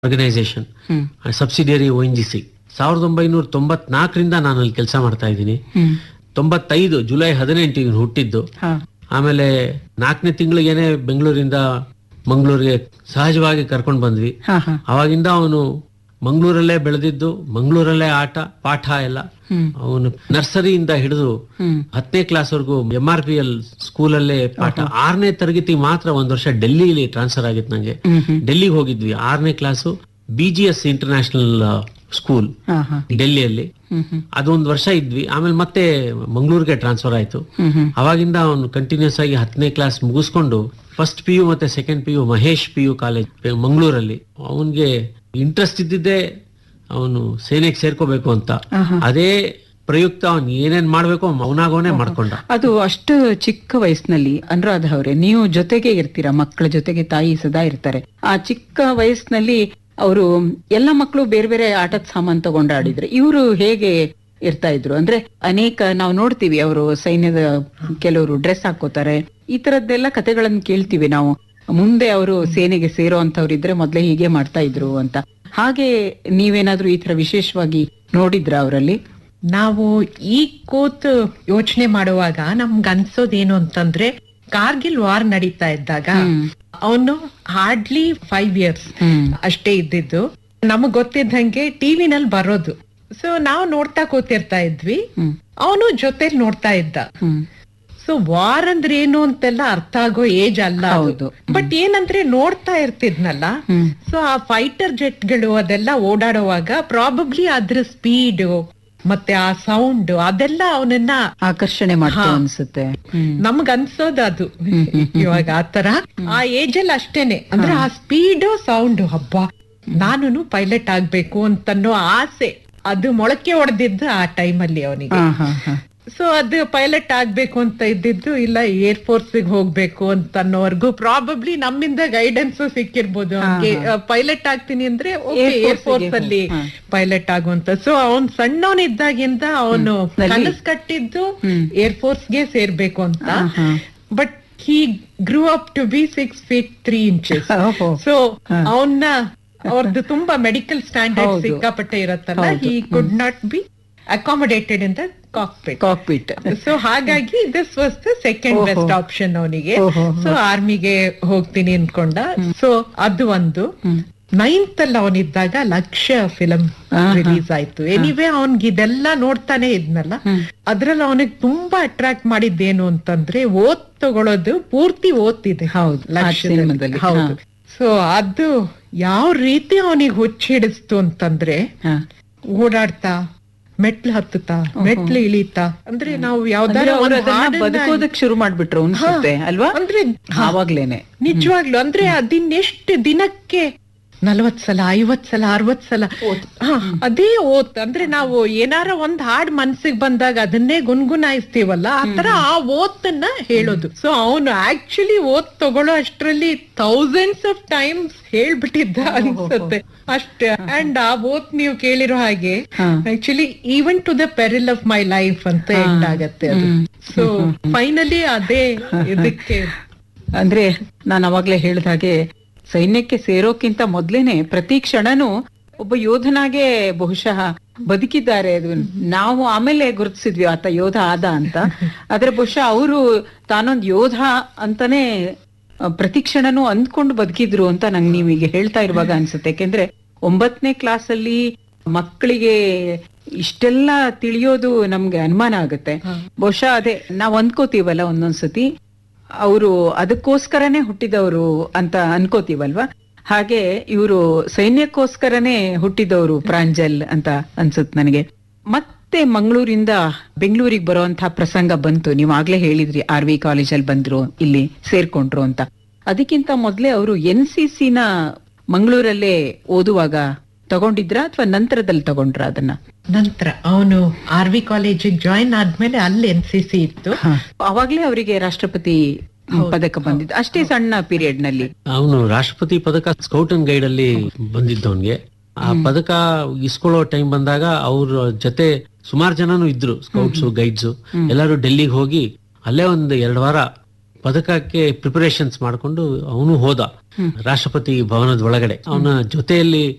Organisation hmm subsidiary O N G C ಸಾವಿರದ ಒಂಬೈನೂರ ತೊಂಬತ್ನಾಲ್ಕರಿಂದ ನಾನು ಅಲ್ಲಿ ಕೆಲಸ ಮಾಡ್ತಾ ಇದ್ದೀನಿ ಹ್ಮ್ ತೊಂಬತ್ತೈದು ಜುಲೈ ಹದಿನೆಂಟು ಇವ್ನು ಹುಟ್ಟಿದ್ದು ಹಾ ಆಮೇಲೆ ನಾಲ್ಕನೇ ತಿಂಗಳಿಗೇನೆ ಬೆಂಗಳೂರಿಂದ ಮಂಗಳೂರಿಗೆ ಸಹಜವಾಗಿ ಕರ್ಕೊಂಡು ಬಂದ್ವಿ ಹಾ ಹಾ ಅವಾಗಿಂದ ಅವನು ಮಂಗಳೂರಲ್ಲೇ ಬೆಳೆದಿದ್ದು ಮಂಗಳೂರಲ್ಲೇ ಆಟ ಪಾಠ ಎಲ್ಲ ಹ್ಮ್ ಅವನು ನರ್ಸರಿಯಿಂದ ಹಿಡಿದು ಹ್ಮ್ ಹತ್ತನೇ ಕ್ಲಾಸ್ ವರೆಗೂ ಎಂ ಆರ್ ಪಿ ಎಲ್ ಸ್ಕೂಲಲ್ಲೇ ಪಾಠ ಆರನೇ ತರಗತಿ ಮಾತ್ರ ಒಂದ್ ವರ್ಷ ಡೆಲ್ಲಿಲಿ ಟ್ರಾನ್ಸ್ಫರ್ ಆಗಿತ್ತು ನಂಗೆ ಹ್ಮ್ ಹ್ಮ್ ಡೆಲ್ಲಿಗೆ ಹೋಗಿದ್ವಿ ಆರನೇ class B G S international school ಹಾ ಹಾ ಡೆಲ್ಲಿಯಲ್ಲಿ ಹ್ಮ್ ಹ್ಮ್ ಅದೊಂದು ವರ್ಷ ಇದ್ವಿ ಆಮೇಲೆ ಮತ್ತೆ ಮಂಗಳೂರಿಗೆ ಟ್ರಾನ್ಸ್ಫರ್ ಆಯ್ತು ಹ್ಮ್ ಹ್ಮ್ ಅವಾಗಿಂದ ಅವನು ಕಂಟಿನ್ಯೂಸ್ ಆಗಿ ಹತ್ತನೇ ಕ್ಲಾಸ್ ಮುಗಿಸ್ಕೊಂಡು ಫಸ್ಟ್ ಪಿ ಯು ಮತ್ತೆ second P U Mahesh P U college ಮಂಗಳೂರಲ್ಲಿ ಅವನಿಗೆ ಇಂಟ್ರೆಸ್ಟ್ ಇದ್ದಿದ್ದೇ ಅವನು ಸೇನೆಗೆ ಸೇರ್ಕೋಬೇಕು ಅಂತ ಆಹಾ. ಅದೇ ಪ್ರಯುಕ್ತ ಅವನ್ ಏನೇನ್ ಮಾಡ್ಬೇಕು ಅವನಾಗೋನೆ ಮಾಡ್ಕೊಂಡ ಅದು ಅಷ್ಟು ಚಿಕ್ಕ ವಯಸ್ಸಿನಲ್ಲಿ ಅನುರಾಧ ಅವರೇ ನೀವು ಜೊತೆಗೆ ಇರ್ತೀರಾ ಮಕ್ಕಳ ಜೊತೆಗೆ ತಾಯಿ ಸದಾ ಇರ್ತಾರೆ ಆ ಚಿಕ್ಕ ವಯಸ್ಸಿನಲ್ಲಿ ಅವರು ಎಲ್ಲ ಮಕ್ಕಳು ಬೇರೆ ಬೇರೆ ಆಟದ ಸಾಮಾನ್ ತಗೊಂಡು ಆಡಿದ್ರೆ ಇವರು ಹೇಗೆ ಇರ್ತಾ ಇದ್ರು ಅಂದ್ರೆ ಅನೇಕ ನಾವು ನೋಡ್ತೀವಿ ಅವರು ಸೈನ್ಯದ ಕೆಲವರು ಡ್ರೆಸ್ ಹಾಕೋತಾರೆ ಈ ತರದ್ದೆಲ್ಲ ಕತೆಗಳನ್ನ ಕೇಳ್ತೀವಿ ನಾವು ಮುಂದೆ ಅವರು ಸೇನೆಗೆ ಸೇರೋ ಅಂತವ್ರು ಇದ್ರೆ ಮೊದ್ಲೇ ಹೀಗೆ ಮಾಡ್ತಾ ಇದ್ರು ಅಂತ ಹಾಗೆ ನೀವೇನಾದ್ರೂ ಈ ತರ ವಿಶೇಷವಾಗಿ ನೋಡಿದ್ರ ಅವರಲ್ಲಿ ನಾವು ಈ ಕೂತು ಯೋಚನೆ ಮಾಡುವಾಗ ನಮ್ಗ್ ಅನ್ಸೋದೇನು ಅಂತಂದ್ರೆ ಕಾರ್ಗಿಲ್ ವಾರ್ ನಡೀತಾ ಇದ್ದಾಗ ಅವನು ಹಾರ್ಡ್ಲಿ ಫೈವ್ ಇಯರ್ಸ್ ಹ್ಮ್ ಅಷ್ಟೇ ಇದ್ದಿದ್ದು ನಮಗ್ ಗೊತ್ತಿದ್ದಂಗೆ ಟಿವಿನಲ್ಲಿ ಬರೋದು ಸೊ ನಾವು ನೋಡ್ತಾ ಕೂತಿರ್ತಾ ಇದ್ವಿ ಹ್ಮ್ ಅವನು ಜೊತೆಲಿ ನೋಡ್ತಾ ಇದ್ದ ಹ್ಮ್ ಸೊ ವಾರ್ ಅಂದ್ರೆ ಏನು ಅಂತೆಲ್ಲ ಅರ್ಥ ಆಗೋ ಏಜ್ ಅಲ್ಲ ಹೌದು. ಬಟ್ ಏನಂದ್ರೆ ನೋಡ್ತಾ ಇರ್ತಿದ್ನಲ್ಲ ಹ್ಮ್ ಸೊ ಆ ಫೈಟರ್ ಜೆಟ್ಗಳು ಅದೆಲ್ಲ ಓಡಾಡುವಾಗ ಪ್ರಾಬಬ್ಲಿ ಅದ್ರ ಸ್ಪೀಡ್ ಮತ್ತೆ ಆ ಸೌಂಡ್ ಅದೆಲ್ಲ ಅವನನ್ನ ಆಕರ್ಷಣೆ ಮಾಡ್ತು ಅನ್ಸುತ್ತೆ ಹ್ಮ್ ನಮ್ಗ್ ಅನ್ಸೋದು ಅದು ಇವಾಗ ಆತರ ಆ ಏಜ್ ಅಲ್ಲಿ ಅಷ್ಟೇನೆ ಅಂದ್ರೆ ಆ ಸ್ಪೀಡ್ ಸೌಂಡ್ ಹಬ್ಬ ನಾನು ಪೈಲಟ್ ಆಗ್ಬೇಕು ಅಂತನ್ನೋ ಆಸೆ ಅದು ಮೊಳಕೆ ಹೊಡೆದಿದ್ದು ಆ ಟೈಮಲ್ಲಿ ಅವನಿಗೆ ಹಾ ಹಾ ಹಾ ಸೊ ಅದು ಪೈಲಟ್ ಆಗ್ಬೇಕು ಅಂತ ಇದ್ದಿದ್ದು ಇಲ್ಲ ಏರ್ ಫೋರ್ಸ್ ಹೋಗ್ಬೇಕು ಅಂತ ಅನ್ನೋವರೆಗೂ ಪ್ರಾಬಬ್ಲಿ ನಮ್ಮಿಂದ ಗೈಡೆನ್ಸ್ ಸಿಕ್ಕಿರ್ಬೋದು ಅವ್ನಿಗೆ ಪೈಲಟ್ ಆಗ್ತೀನಿ ಅಂದ್ರೆ Air ಏರ್ Force ಫೋರ್ಸ್ ಗೆ ಅಲ್ಲಿ ಹಾ. ಪೈಲಟ್ ಆಗುವಂತ ಸೊ ಅವ್ನ್ ಸಣ್ಣವನಿದ್ದಾಗಿಂದ ಅವನು ನಲ್ಲಿ- ಕನಸ್ ಕಟ್ಟಿದ್ದು ಹ್ಮ್. ಏರ್ ಫೋರ್ಸ್ ಗೆ ಸೇರ್ಬೇಕು ಅಂತ ಹಾ, ಹಾ. But he grew up to be six feet three inches ಓಹೋ. ಸೊ ಅವನ್ನ ಅವ್ರದ್ದು ತುಂಬಾ ಮೆಡಿಕಲ್ ಸ್ಟ್ಯಾಂಡರ್ಡ್ ಹೌದು. ಸಿಕ್ಕಾಪಟ್ಟೆ ಇರತ್ತಲ್ಲ ಹೌದು. He could not be accommodated in the cockpit cockpit so ಹಾಗಾಗಿ ದಿಸ್ ವಾಸ್ ದ ಸೆಕೆಂಡ್ ಓಹೋ. ಬೆಸ್ಟ್ ಆಪ್ಷನ್ ಅವನಿಗೆ ಓಹೋ. ಸೊ ಆರ್ಮಿಗೆ ಹೋಗ್ತೀನಿ ಅನ್ಕೊಂಡ ಸೊ ಅದು ಒಂದು ಹ್ಮ್. ನೈನ್ತ್ ಅಲ್ಲಿ ಅವನಿದ್ದಾಗ ಲಕ್ಷ್ಯ ಫಿಲಂ ಆಹಾ. ರಿಲೀಸ್ ಆಯ್ತು ಎನಿವೆ ಅವನ್ಗೆ ಇದೆಲ್ಲ ನೋಡ್ತಾನೆ ಇದ್ನಲ್ಲ ಹ್ಮ್. ಅದ್ರಲ್ಲಿ ಅವನಿಗೆ ತುಂಬಾ ಅಟ್ರಾಕ್ಟ್ ಮಾಡಿದ್ದೇನು ಅಂತಂದ್ರೆ ಓದ್ ತಗೊಳ್ಳೋದು ಪೂರ್ತಿ ಓದ್ತಿದೆ ಹೌದು, ಆ ಸಿನಿಮಾದಲ್ಲಿ. ಹೌದು ಸೊ ಅದು ಯಾವ ರೀತಿ ಅವನಿಗೆ ಹುಚ್ಚಿಡಿಸ್ತು ಅಂತಂದ್ರೆ ಹಾ. ಓಡಾಡ್ತಾ ಮೆಟ್ಲು ಹತ್ತುತ್ತಾ ಮೆಟ್ಲು ಇಳಿತಾ ಅಂದ್ರೆ ನಾವು ಅಂದ್ರೆ ಯಾವ್ದಾರ ಅವ್ರು ಒಂದು ಅದನ್ನ ಹಾಡನ್ನ- ಬದುಕೋದಕ್ ಶುರು ಮಾಡ್ಬಿಟ್ರು ಅನ್ಸುತ್ತೆ ಅಲ್ವಾ ಅಂದ್ರೆ ಆವಾಗ್ಲೇನೆ ನಿಜವಾಗ್ಲು ಅಂದ್ರೆ ಅದಿನ್ನೆಷ್ಟು ದಿನಕ್ಕೆ ನಲವತ್ ಸಲ ಐವತ್ ಸಲ ಅರವತ್ ಸಲ ಹಾ, ಅದೇ ಓತ್ ಅಂದ್ರೆ ನಾವು ಏನಾರ ಒಂದ್ ಹಾಡ್ ಮನ್ಸಿಗೆ ಬಂದಾಗ ಅದನ್ನೇ ಗುನ್ಗುನಾಯಿಸ್ತೀವಲ್ಲ ಆತರ ಆ ಓತನ್ನ ಹೇಳೋದು ಸೊ ಅವನು ಆಕ್ಚುಲಿ ಓತ್ ತಗೊಳ್ಳೋ ಅಷ್ಟ್ರಲ್ಲಿ ಥೌಸಂಡ್ಸ್ ಆಫ್ ಟೈಮ್ಸ್ ಹೇಳ್ಬಿಟ್ಟಿದ್ದ ಅನ್ಸುತ್ತೆ ಅಷ್ಟೇ ಅಂಡ್ ಆ ಓತ್ ನೀವು ಕೇಳಿರೋ ಹಾಗೆ ಹಾ. Actually even to the peril of my life ಅಂತ ಎಂಡ್ ಆಗತ್ತೆ ಅದು ಸೊ ಫೈನಲಿ ಅದೇ ಇದಕ್ಕೆ ಅಂದ್ರೆ ನಾನು ಅವಾಗ್ಲೇ ಹೇಳ್ದ ಹಾಗೆ ಸೈನ್ಯಕ್ಕೆ ಸೇರೋಕ್ಕಿಂತ ಮೊದ್ಲೇನೆ ಪ್ರತಿ ಕ್ಷಣನೂ ಒಬ್ಬ ಯೋಧನಾಗೆ ಬಹುಶಃ ಬದುಕಿದ್ದಾರೆ ಅದು ನಾವು ಆಮೇಲೆ ಗುರುತಿಸಿದ್ವಿ ಆತ ಯೋಧ ಆದ ಅಂತ ಆದ್ರೆ ಬಹುಶಃ ಅವರು ತಾನೊಂದ್ ಯೋಧ ಅಂತಾನೆ ಆ, ಪ್ರತಿ ಕ್ಷಣನೂ ಅಂದ್ಕೊಂಡು ಬದುಕಿದ್ರು ಅಂತ ನಂಗೆ ನೀವೀಗ ಹೇಳ್ತಾ ಇರುವಾಗ ಅನ್ಸುತ್ತೆ ಯಾಕೆಂದ್ರೆ ಒಂಬತ್ತನೇ ಕ್ಲಾಸ್ ಅಲ್ಲಿ ಮಕ್ಕಳಿಗೆ ಇಷ್ಟೆಲ್ಲ ತಿಳಿಯೋದು ನಮ್ಗೆ ಅನುಮಾನ ಆಗುತ್ತೆ ಬಹುಶಃ ಅದೇ ನಾವ್ ಅಂದ್ಕೋತೀವಲ್ಲ ಒಂದೊಂದ್ಸತಿ ಅವರು ಅದಕ್ಕೋಸ್ಕರನೇ ಹುಟ್ಟಿದವರು ಅಂತ ಅನ್ಕೋತೀವಲ್ವಾ ಹಾಗೆ ಇವರು ಸೈನ್ಯಕ್ಕೋಸ್ಕರನೇ ಹುಟ್ಟಿದವರು ಪ್ರಾಂಜಲ್ ಅಂತ ಅನ್ಸುತ್ತೆ ನನಗೆ ಮತ್ತೆ ಮಂಗಳೂರಿಂದ ಬೆಂಗಳೂರಿಗೆ ಬರುವಂತಹ ಪ್ರಸಂಗ ಬಂತು ನೀವು ಆಗ್ಲೇ ಹೇಳಿದ್ರಿ ಆರ್ ವಿ ಕಾಲೇಜಲ್ಲಿ ಬಂದ್ರು ಇಲ್ಲಿ ಸೇರ್ಕೊಂಡ್ರು ಅಂತ ಅದಕ್ಕಿಂತ ಮೊದ್ಲೇ ಅವರು ಎನ್ ಸಿ ಸಿನ ಮಂಗಳೂರಲ್ಲೇ ಓದುವಾಗ ತಗೊಂಡಿದ್ರ ಅಥವಾ ನಂತರದಲ್ಲಿ ತಗೊಂಡ್ರ ಅದನ್ನ ನಂತರ ಅವನು ಆರ್ ವಿ ಕಾಲೇಜಿಗೆ ಜಾಯಿನ್ ಆದ್ಮೇಲೆ ಅಲ್ಲಿ ಎನ್ ಸಿ ಸಿ ಇತ್ತು ಅವಾಗ್ಲೇ ಅವರಿಗೆ ರಾಷ್ಟ್ರಪತಿ ಪದಕ ಬಂದಿದ್ದು ಅಷ್ಟೇ ಸಣ್ಣ ಪೀರಿಯಡ್ ನಲ್ಲಿ ಅವನು ರಾಷ್ಟ್ರಪತಿ ಪದಕ ಸ್ಕೌಟ್ ಅಂಡ್ ಗೈಡ್ ಅಲ್ಲಿ ಬಂದಿದ್ದವನ್ಗೆ ಆ ಪದಕ ಇಸ್ಕೊಳ್ಳೋ ಟೈಮ್ ಬಂದಾಗ ಅವ್ರ ಜೊತೆ ಸುಮಾರು ಜನನು ಇದ್ರು ಸ್ಕೌಟ್ಸ್ ಗೈಡ್ಸ್ ಎಲ್ಲರೂ ಡೆಲ್ಲಿಗೆ ಹೋಗಿ ಅಲ್ಲೇ ಒಂದು ಎರಡು ವಾರ ಪದಕಕ್ಕೆ ಪ್ರಿಪರೇಷನ್ಸ್ ಮಾಡ್ಕೊಂಡು ಅವನು ಹೋದ ರಾಷ್ಟ್ರಪತಿ ಭವನದ ಒಳಗಡೆ ಅವನ ಜೊತೆಯಲ್ಲಿ